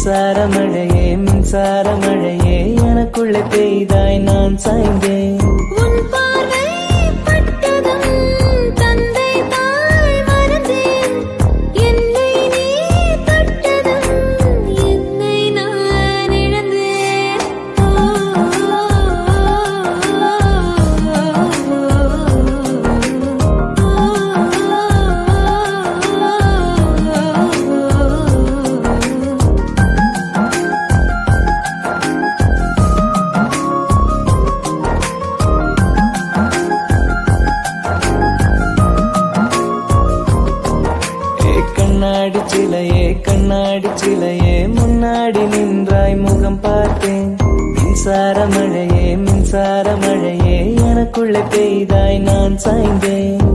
மின்சார மழையே மின்சார மழையே எனக்குள்ளே பெய்தாய் நான் சாய்ந்தேன் உன் பார்வை பட்டதும் தந்தை தாய் மறந்தேன் என்னை நீ தொட்டதும் என்னை நான் இழந்தேன் ஏ கண்ணாடி சிலையே கண்ணாடி சிலையே முன்னாடி நின்றாய் முகம் பார்த்தேன் மின்சார மழையே மின்சார மழையே எனக்குள்ளே பெய்தாய் நான் சாய்ந்தேன்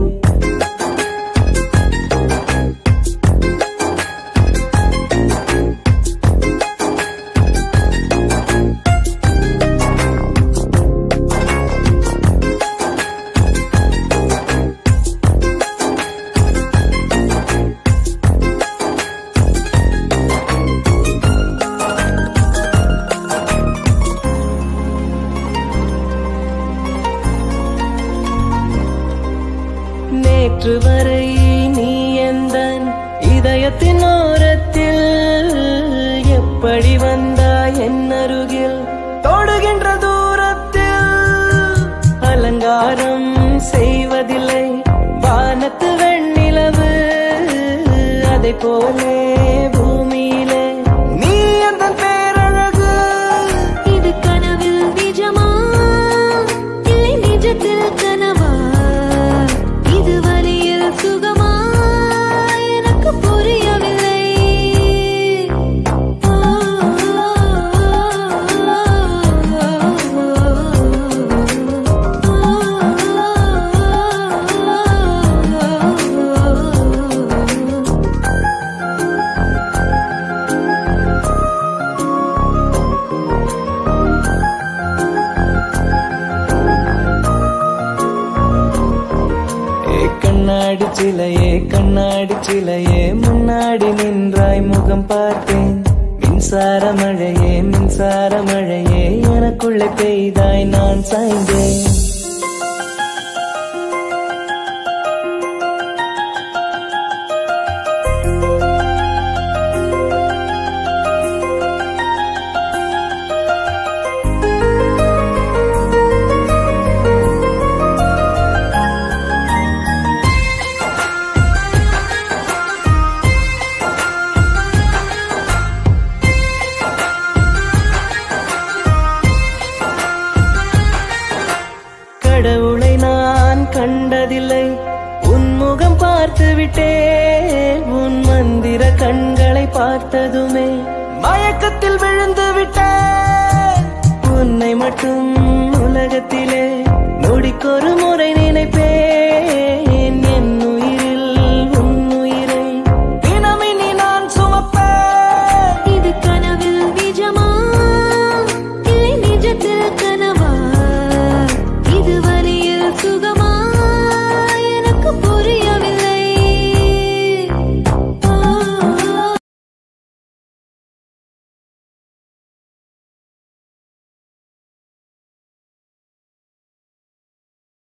நேற்று வரை நீ எந்தன் இதயத்தின் ஓரத்தில் எப்படி வந்தாய் என் அருகில் தொடுகின்ற தூரத்தில் அலங்காரம் செய்வதில்லை வானத்து வெண்ணிலவு அதை போலே பூமியிலே நீ அந்த பேரழகு இது கனவில் நிஜமா இல்லை நிஜத்தில் கனவா இது வழியில் சுகமா எனக்கு புரியவில்லை ஏ கண்ணாடி சிலையே கண்ணாடி சிலையே முன்னாடி நின்றாய் முகம் பார்த்தேன் மின்சார மழையே மின்சார மழையே எனக்குள்ளே பெய்தாய் நான் சாய்ந்தேன் கடவுளை நான் கண்டதில்லை உன் முகம் பார்த்து விட்டேன் உன் மந்திர கண்களை பார்த்ததுமே மயக்கத்தில் விழுந்து விட்டேன் உன்னை மட்டும் உலகத்திலே நொடிக்கொரு முறை நினைப்பேன்